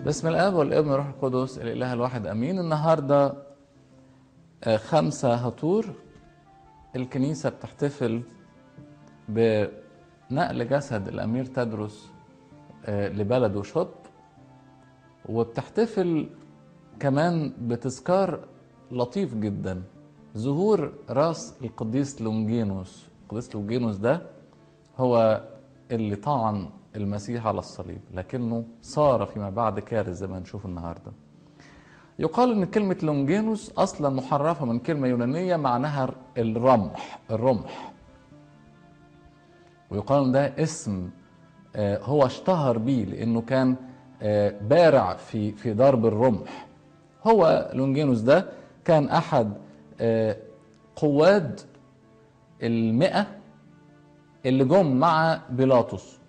بسم الاب والابن والروح القدس الاله الواحد امين النهارده آه، خمسة هطور الكنيسة بتحتفل بنقل جسد الأمير تدرس آه، لبلده شط وبتحتفل كمان بتذكار لطيف جدا ظهور راس القديس لونجينوس القديس لونجينوس ده هو اللي طعن المسيح على الصليب لكنه صار فيما بعد كارث زي ما نشوف النهارده يقال ان كلمة لونجينوس اصلا محرفة من كلمة يونانية معناها الرمح الرمح ويقال ان ده اسم آه، هو اشتهر بيه لانه كان آه، بارع في في ضرب الرمح هو لونجينوس ده كان احد آه، قواد المئة اللي جم مع بيلاطس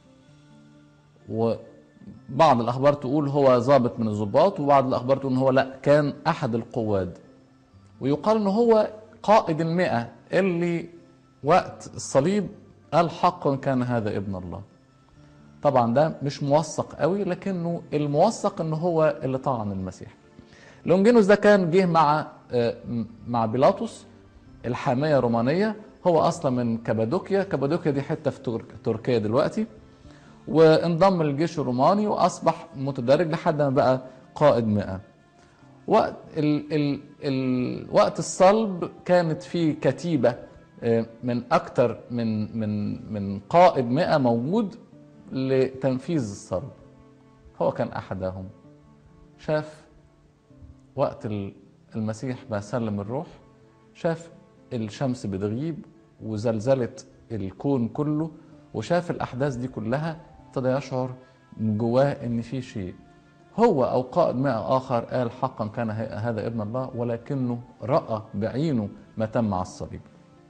وبعض الاخبار تقول هو ضابط من الضباط وبعض الاخبار تقول ان هو لا كان احد القواد ويقال ان هو قائد المئة اللي وقت الصليب قال حقا كان هذا ابن الله طبعا ده مش موثق قوي لكنه الموثق ان هو اللي طعن المسيح لونجينوس ده كان جه مع آه، مع بيلاطس الحامية رومانية هو اصلا من كابادوكيا كابادوكيا دي حتة في ترك- تركيا دلوقتي وانضم للجيش الروماني واصبح متدرج لحد ما بقى قائد مئة وقت ال ال ال وقت الصلب كانت في كتيبة آه، من أكتر من من من قائد مئة موجود لتنفيذ الصلب هو كان أحدهم شاف وقت ال- المسيح ما سلم الروح شاف الشمس بتغيب وزلزلت الكون كله وشاف الأحداث دي كلها ابتدى يشعر من جواه إن في شيء هو أو قائد مئة آخر قال حقا كان ه- هذا ابن الله ولكنه رأى بعينه ما تم على الصليب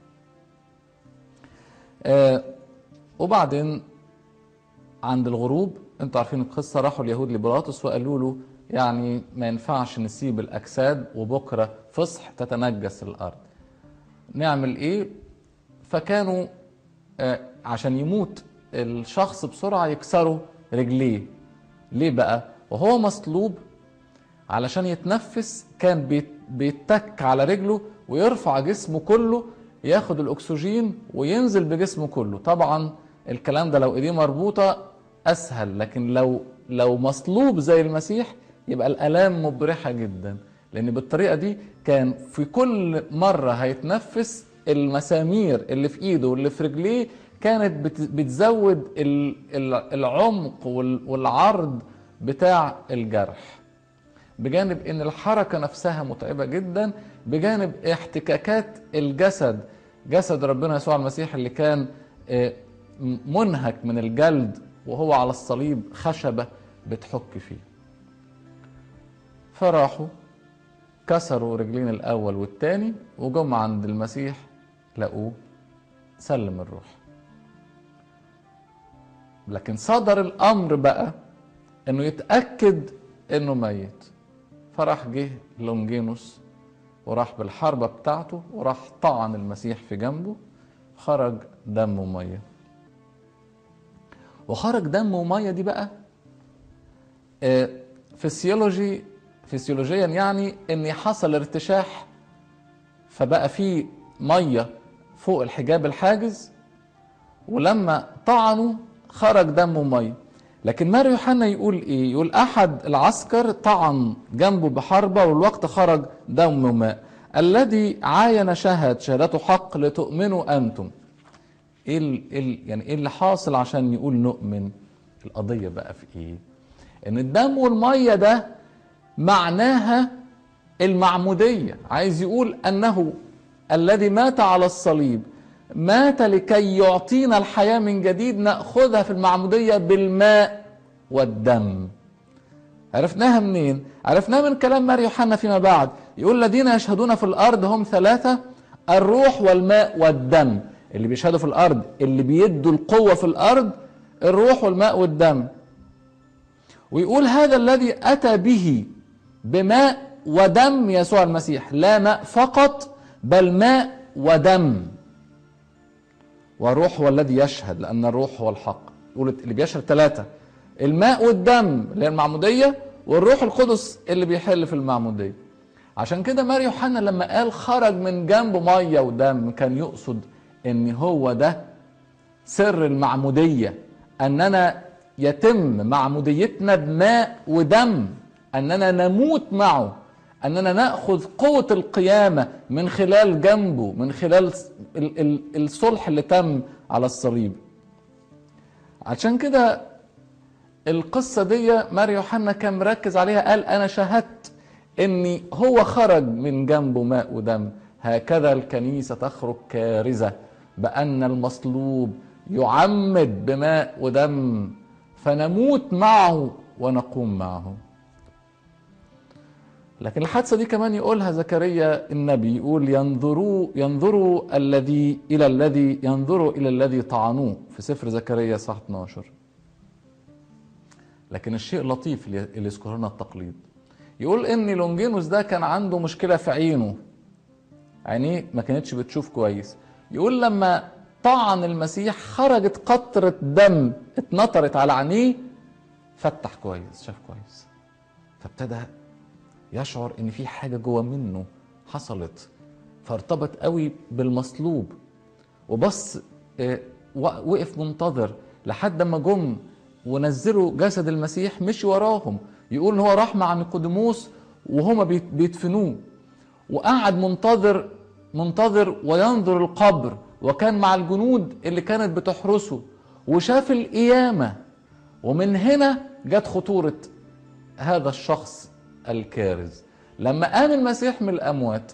آه وبعدين عند الغروب انتوا عارفين القصة راحوا اليهود لبيلاطس وقالوا له يعني ما ينفعش نسيب الأجساد وبكرة فصح تتنجس الأرض نعمل إيه فكانوا آه، عشان يموت الشخص بسرعة يكسروا رجليه ليه بقى وهو مصلوب علشان يتنفس كان بيت- بيتك على رجله ويرفع جسمه كله ياخد الاكسجين وينزل بجسمه كله طبعا الكلام ده لو ايديه مربوطه اسهل لكن لو لو مصلوب زي المسيح يبقى الالام مبرحه جدا لان بالطريقه دي كان في كل مره هيتنفس المسامير اللي في ايده واللي في رجليه كانت بت- بتزود ال- ال- العمق وال- والعرض بتاع الجرح بجانب ان الحركه نفسها متعبه جدا بجانب احتكاكات الجسد جسد ربنا يسوع المسيح اللي كان آه، منهك من الجلد وهو على الصليب خشبه بتحك فيه فراحوا كسروا رجلين الاول والتاني وجم عند المسيح لقوه سلم الروح لكن صدر الامر بقى انه يتاكد انه ميت فراح جه لونجينوس وراح بالحربة بتاعته وراح طعن المسيح في جنبه خرج دم ومية وخرج دم ومية دي بقى آه، فسيولوجي فسيولوجيا يعني ان حصل ارتشاح فبقى في مية فوق الحجاب الحاجز ولما طعنوا خرج دم وميه لكن ماري يوحنا يقول ايه يقول احد العسكر طعن جنبه بحربه والوقت خرج دم وماء الذي عاين شهد شهادته حق لتؤمنوا انتم ايه ال إيه ال يعني ايه اللي حاصل عشان يقول نؤمن القضيه بقى في ايه ان الدم والميه ده معناها المعموديه عايز يقول انه الذي مات على الصليب مات لكي يعطينا الحياه من جديد ناخذها في المعموديه بالماء والدم عرفناها منين؟ عرفناها من كلام ماري يوحنا فيما بعد يقول الذين يشهدون في الارض هم ثلاثه الروح والماء والدم اللي بيشهدوا في الارض اللي بيدوا القوه في الارض الروح والماء والدم ويقول هذا الذي اتى به بماء ودم يسوع المسيح لا ماء فقط بل ماء ودم والروح هو الذي يشهد لأن الروح هو الحق يقول اللي بيشهد ثلاثة الماء والدم اللي هي المعمودية والروح القدس اللي بيحل في المعموديه عشان كده ماري يوحنا لما قال خرج من جنبه ميه ودم كان يقصد ان هو ده سر المعموديه اننا يتم معموديتنا بماء ودم اننا نموت معه اننا ناخذ قوه القيامه من خلال جنبه من خلال ال- ال- الصلح اللي تم على الصليب عشان كده القصه دي ماري يوحنا كان مركز عليها قال انا شاهدت اني هو خرج من جنبه ماء ودم هكذا الكنيسه تخرج كارزه بان المصلوب يعمد بماء ودم فنموت معه ونقوم معه لكن الحادثه دي كمان يقولها زكريا النبي يقول ينظروا ينظروا الذي الى الذي ينظروا الى الذي طعنوه في سفر زكريا صح 12 لكن الشيء اللطيف اللي اللي يذكر لنا التقليد يقول ان لونجينوس ده كان عنده مشكله في عينه عينيه ما كانتش بتشوف كويس يقول لما طعن المسيح خرجت قطره دم اتنطرت على عينيه فتح كويس شاف كويس فابتدى يشعر ان في حاجه جوه منه حصلت فارتبط قوي بالمصلوب وبص آه، و- وقف منتظر لحد ما جم ونزلوا جسد المسيح مشي وراهم يقول ان هو راح مع نيقوديموس وهما بيت- بيدفنوه وقعد منتظر منتظر وينظر القبر وكان مع الجنود اللي كانت بتحرسه وشاف القيامه ومن هنا جت خطوره هذا الشخص الكارز لما قام المسيح من الاموات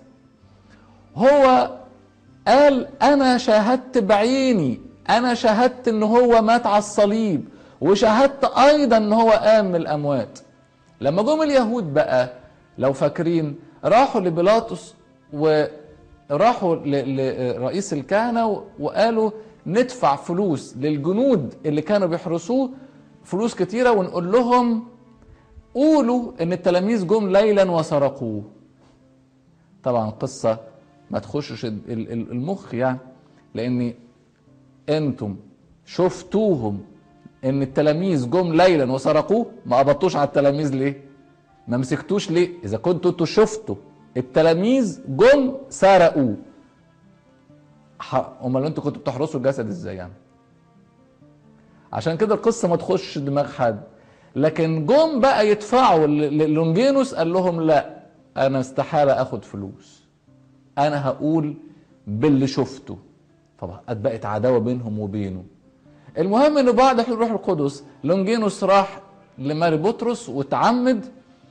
هو قال انا شاهدت بعيني انا شاهدت ان هو مات على الصليب وشاهدت ايضا ان هو قام من الاموات لما جم اليهود بقى لو فاكرين راحوا لبيلاطس وراحوا ل- لرئيس الكهنه وقالوا ندفع فلوس للجنود اللي كانوا بيحرسوه فلوس كتيره ونقول لهم قولوا ان التلاميذ جم ليلا وسرقوه طبعا قصه ما تخشش ال- ال- المخ يعني لان انتم شفتوهم ان التلاميذ جم ليلا وسرقوه ما قبضتوش على التلاميذ ليه ما مسكتوش ليه اذا كنتوا انتوا شفتوا التلاميذ جم سرقوه ح- امال انتوا كنتوا بتحرسوا الجسد ازاي يعني عشان كده القصه ما تخش دماغ حد لكن جم بقى يدفعوا ل- ل- لونجينوس قال لهم لا انا استحاله اخد فلوس انا هقول باللي شفته طبعا بقت عداوه بينهم وبينه المهم انه بعد حلول الروح القدس لونجينوس راح لماري بطرس وتعمد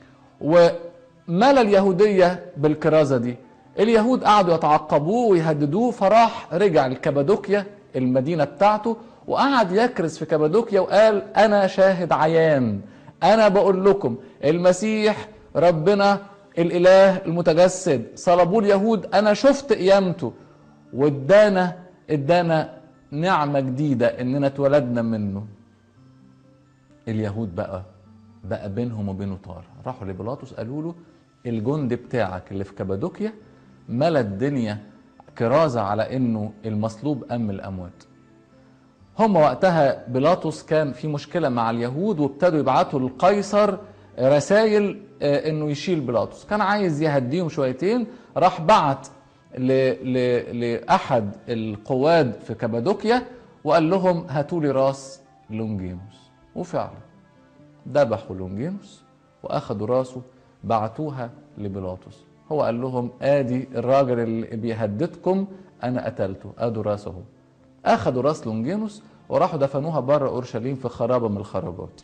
وملى اليهوديه بالكرازه دي اليهود قعدوا يتعقبوه ويهددوه فراح رجع لكابادوكيا المدينه بتاعته وقعد يكرز في كابادوكيا وقال انا شاهد عيان انا بقول لكم المسيح ربنا الاله المتجسد صلبوه اليهود انا شفت قيامته وادانا ادانا نعمه جديده اننا اتولدنا منه اليهود بقى بقى بينهم وبينه طار راحوا لبيلاطس قالوا له الجند بتاعك اللي في كابادوكيا ملا الدنيا كرازة على انه المصلوب ام الاموات هم وقتها بيلاطس كان في مشكلة مع اليهود وابتدوا يبعتوا للقيصر رسائل آه، انه يشيل بيلاطس كان عايز يهديهم شويتين راح بعت ل... ل... لاحد القواد في كابادوكيا وقال لهم هاتوا لي راس لونجينوس وفعلا ذبحوا لونجينوس واخدوا راسه بعتوها لبيلاطس هو قال لهم ادي الراجل اللي بيهددكم انا قتلته ادوا راسه اخدوا راس لونجينوس وراحوا دفنوها بره اورشليم في خرابه من الخرابات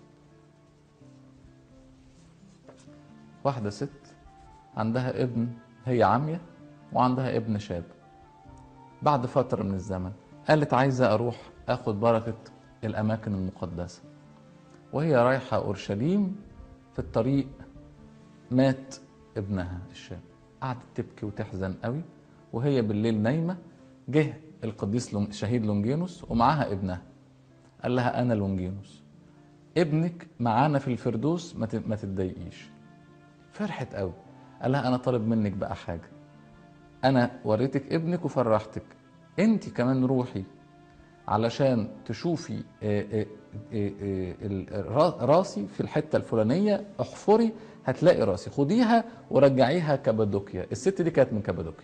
واحده ست عندها ابن هي عاميه وعندها ابن شاب بعد فتره من الزمن قالت عايزه اروح اخد بركه الاماكن المقدسه وهي رايحه اورشليم في الطريق مات ابنها الشاب قعدت تبكي وتحزن قوي وهي بالليل نايمه جه القديس لون- شهيد لونجينوس ومعاها ابنها قال لها انا لونجينوس ابنك معانا في الفردوس ما ت- ما تتضايقيش فرحت قوي قال لها انا طالب منك بقى حاجه انا وريتك ابنك وفرحتك انت كمان روحي علشان تشوفي آه، آه، آه، آه، ال- را- راسي في الحته الفلانيه احفري هتلاقي راسي خديها ورجعيها كابادوكيا الست دي كانت من كابادوكيا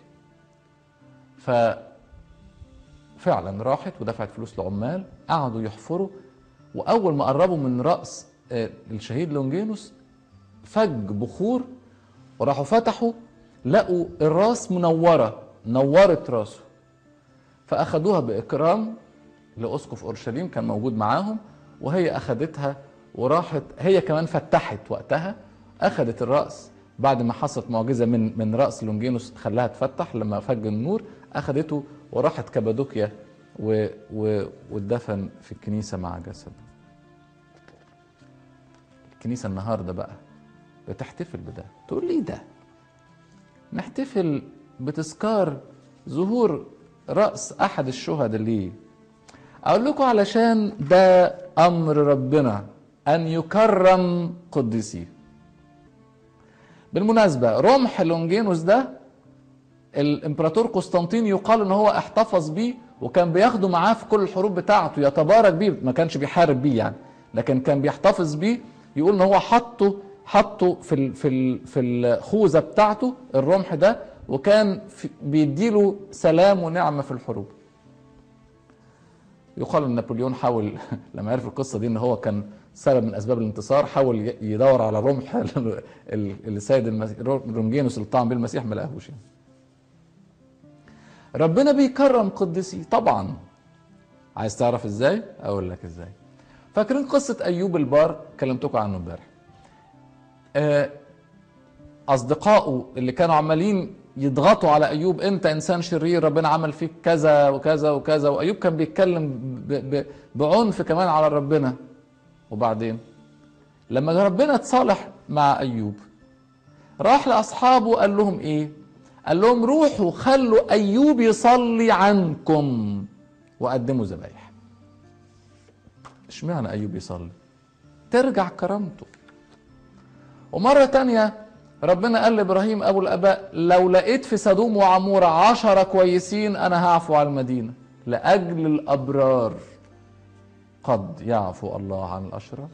ففعلا راحت ودفعت فلوس لعمال قعدوا يحفروا واول ما قربوا من راس آه، الشهيد لونجينوس فج بخور وراحوا فتحوا لقوا الراس منوره نورت راسه فاخدوها باكرام لاسقف اورشليم كان موجود معاهم وهي اخدتها وراحت هي كمان فتحت وقتها اخدت الراس بعد ما حصلت معجزه من من راس لونجينوس خلاها تفتح لما فج النور اخدته وراحت كابادوكيا و و واتدفن في الكنيسه مع جسده الكنيسه النهارده بقى بتحتفل بده تقول لي ده نحتفل بتذكار ظهور رأس أحد الشهداء ليه أقول لكم علشان ده أمر ربنا أن يكرم قديسيه بالمناسبة رمح لونجينوس ده الامبراطور قسطنطين يقال ان هو احتفظ بيه وكان بياخده معاه في كل الحروب بتاعته يتبارك بيه ما كانش بيحارب بيه يعني لكن كان بيحتفظ بيه يقول ان هو حطه حطه في ال في ال في الخوذه بتاعته الرمح ده وكان في بيديله سلام ونعمه في الحروب يقال ان نابليون حاول لما عرف القصه دي ان هو كان سبب من اسباب الانتصار حاول ي- يدور على رمح ال- ال- السيد المسيح رونجينوس اللي طعن بيه المسيح ما لقاهوش يعني. ربنا بيكرم قديسيه طبعا عايز تعرف ازاي اقول لك ازاي فاكرين قصه ايوب البار كلمتكم عنه امبارح آه، اصدقائه اللي كانوا عمالين يضغطوا على ايوب انت انسان شرير ربنا عمل فيك كذا وكذا وكذا وايوب كان بيتكلم ب- ب- بعنف كمان على ربنا وبعدين لما ربنا اتصالح مع ايوب راح لاصحابه قال لهم ايه قال لهم روحوا خلوا ايوب يصلي عنكم وقدموا ذبايح اشمعنى ايوب يصلي ترجع كرامته ومرة تانية ربنا قال لإبراهيم أبو الآباء لو لقيت في سدوم وعمورة عشرة كويسين أنا هعفو على المدينة لأجل الأبرار قد يعفو الله عن الأشرار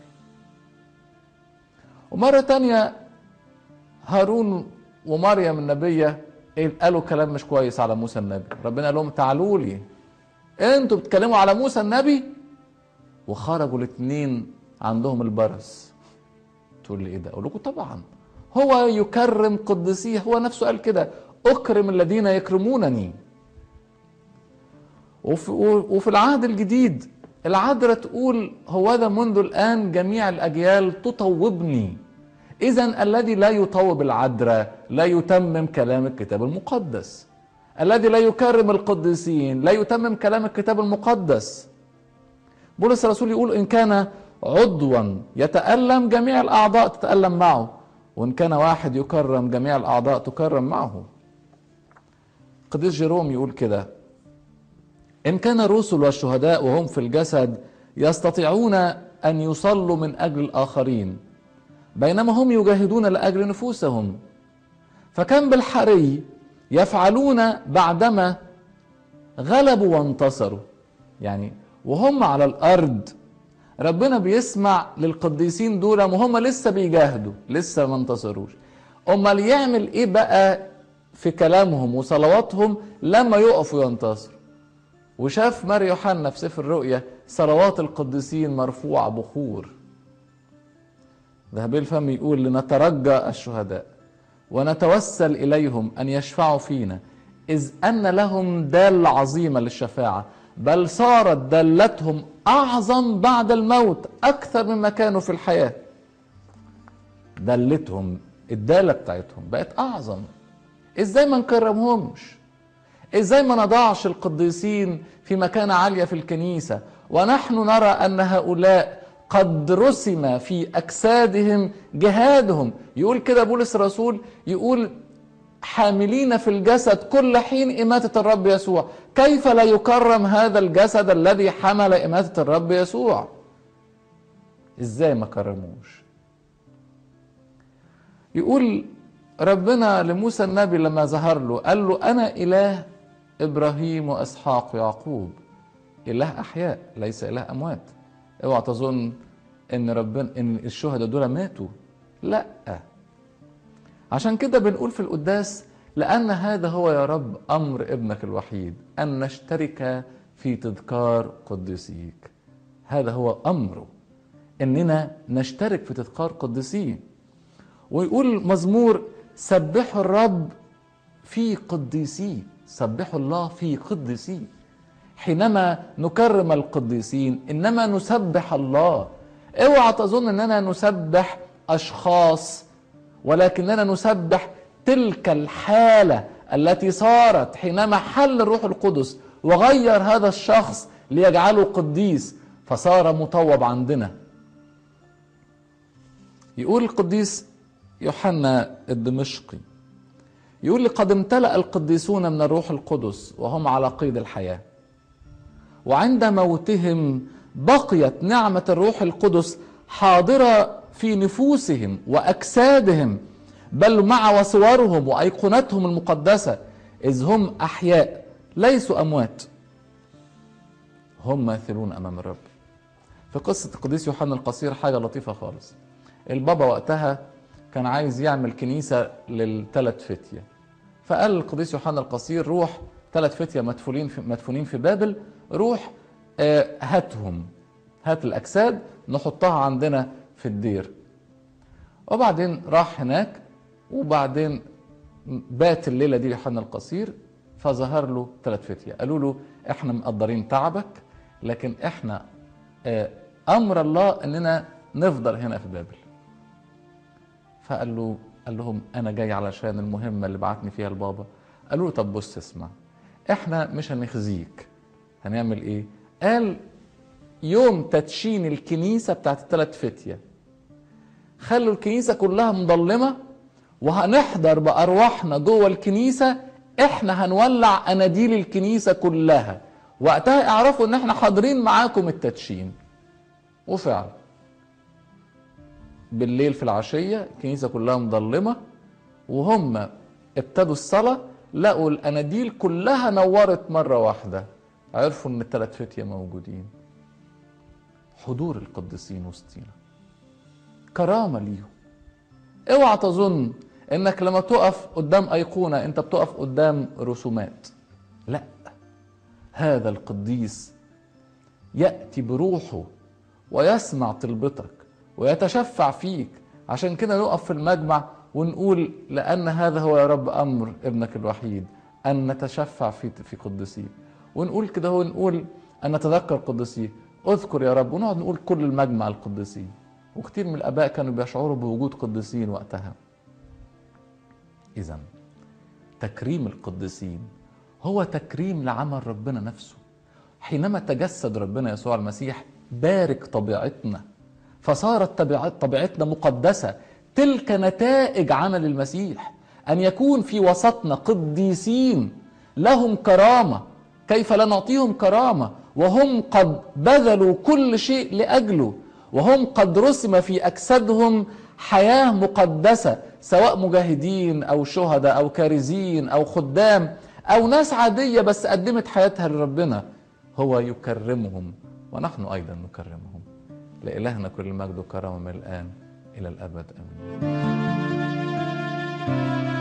ومرة تانية هارون ومريم النبية إيه قالوا كلام مش كويس على موسى النبي ربنا قال لهم تعالوا لي انتوا بتتكلموا على موسى النبي وخرجوا الاثنين عندهم البرص تقول لي ايه ده اقول لكم طبعا هو يكرم قدسيه هو نفسه قال كده اكرم الذين يكرمونني وفي, وفي العهد الجديد العذراء تقول هو ذا منذ الان جميع الاجيال تطوبني اذا الذي لا يطوب العذراء لا يتمم كلام الكتاب المقدس الذي لا يكرم القديسين لا يتمم كلام الكتاب المقدس بولس الرسول يقول ان كان عضوا يتألم جميع الأعضاء تتألم معه وإن كان واحد يكرم جميع الأعضاء تكرم معه قديس جيروم يقول كده إن كان الرسل والشهداء وهم في الجسد يستطيعون أن يصلوا من أجل الآخرين بينما هم يجاهدون لأجل نفوسهم فكم بالحري يفعلون بعدما غلبوا وانتصروا يعني وهم على الأرض ربنا بيسمع للقديسين دول وهم لسه بيجاهدوا لسه ما انتصروش امال يعمل ايه بقى في كلامهم وصلواتهم لما يقفوا ينتصروا وشاف مار يوحنا في سفر الرؤيا صلوات القديسين مرفوعة بخور ذهبي الفم يقول لنترجى الشهداء ونتوسل إليهم أن يشفعوا فينا إذ أن لهم دالة عظيمة للشفاعة بل صارت دالتهم أعظم بعد الموت أكثر مما كانوا في الحياة دلتهم الدالة بتاعتهم بقت أعظم إزاي ما نكرمهمش إزاي ما نضعش القديسين في مكانة عالية في الكنيسة ونحن نرى أن هؤلاء قد رسم في أجسادهم جهادهم يقول كده بولس الرسول يقول حاملين في الجسد كل حين إماتة الرب يسوع كيف لا يكرم هذا الجسد الذي حمل إماتة الرب يسوع إزاي ما كرموش يقول ربنا لموسى النبي لما ظهر له قال له أنا إله إبراهيم وإسحاق ويعقوب اله احياء ليس اله اموات اوعى تظن ان ربنا ان الشهداء دول ماتوا لا عشان كده بنقول في القداس لان هذا هو يا رب امر ابنك الوحيد ان نشترك في تذكار قدسيك هذا هو امره اننا نشترك في تذكار قدسيه ويقول مزمور سبحوا الرب في قديسيه سبحوا الله في قديسيه حينما نكرم القديسين انما نسبح الله اوعى تظن اننا نسبح اشخاص ولكننا نسبح تلك الحاله التي صارت حينما حل الروح القدس وغير هذا الشخص ليجعله قديس فصار مطوب عندنا يقول القديس يوحنا الدمشقي يقول قد امتلأ القديسون من الروح القدس وهم على قيد الحياة وعند موتهم بقيت نعمة الروح القدس حاضرة في نفوسهم وأجسادهم بل مع وصورهم وأيقونتهم المقدسة إذ هم أحياء ليسوا أموات هم ماثلون أمام الرب في قصة القديس يوحنا القصير حاجة لطيفة خالص البابا وقتها كان عايز يعمل كنيسة للثلاث فتية فقال القديس يوحنا القصير روح ثلاث فتية مدفونين في, مدفونين في بابل روح آه هاتهم هات الأجساد نحطها عندنا في الدير وبعدين راح هناك وبعدين بات الليلة دي يوحنا القصير فظهر له ثلاث فتية قالوا له احنا مقدرين تعبك لكن احنا آه امر الله اننا نفضل هنا في بابل فقال له قال لهم انا جاي علشان المهمه اللي بعتني فيها البابا قالوا له طب بص اسمع احنا مش هنخزيك هنعمل ايه قال يوم تدشين الكنيسه بتاعت الثلاث فتيه خلوا الكنيسه كلها مظلمه وهنحضر بارواحنا جوه الكنيسه احنا هنولع اناديل الكنيسه كلها وقتها اعرفوا ان احنا حاضرين معاكم التدشين وفعلا بالليل في العشية الكنيسة كلها مظلمة وهم ابتدوا الصلاة لقوا الأناديل كلها نورت مرة واحدة عرفوا إن الثلاث فتية موجودين حضور القديسين وسطينا كرامة ليهم اوعى تظن انك لما تقف قدام ايقونه انت بتقف قدام رسومات لا هذا القديس ياتي بروحه ويسمع طلبتك ويتشفع فيك عشان كده نقف في المجمع ونقول لأن هذا هو يا رب أمر ابنك الوحيد أن نتشفع في في قدسيك ونقول كده ونقول أن نتذكر قدسيك اذكر يا رب ونقعد نقول كل المجمع القدسين وكثير من الآباء كانوا بيشعروا بوجود قدسين وقتها إذا تكريم القدسين هو تكريم لعمل ربنا نفسه حينما تجسد ربنا يسوع المسيح بارك طبيعتنا فصارت طبيعتنا مقدسه تلك نتائج عمل المسيح ان يكون في وسطنا قديسين لهم كرامه كيف لا نعطيهم كرامه وهم قد بذلوا كل شيء لاجله وهم قد رسم في اجسادهم حياه مقدسه سواء مجاهدين او شهداء او كارزين او خدام او ناس عاديه بس قدمت حياتها لربنا هو يكرمهم ونحن ايضا نكرمهم لإلهنا كل المجد وكرامة من الآن إلى الأبد آمين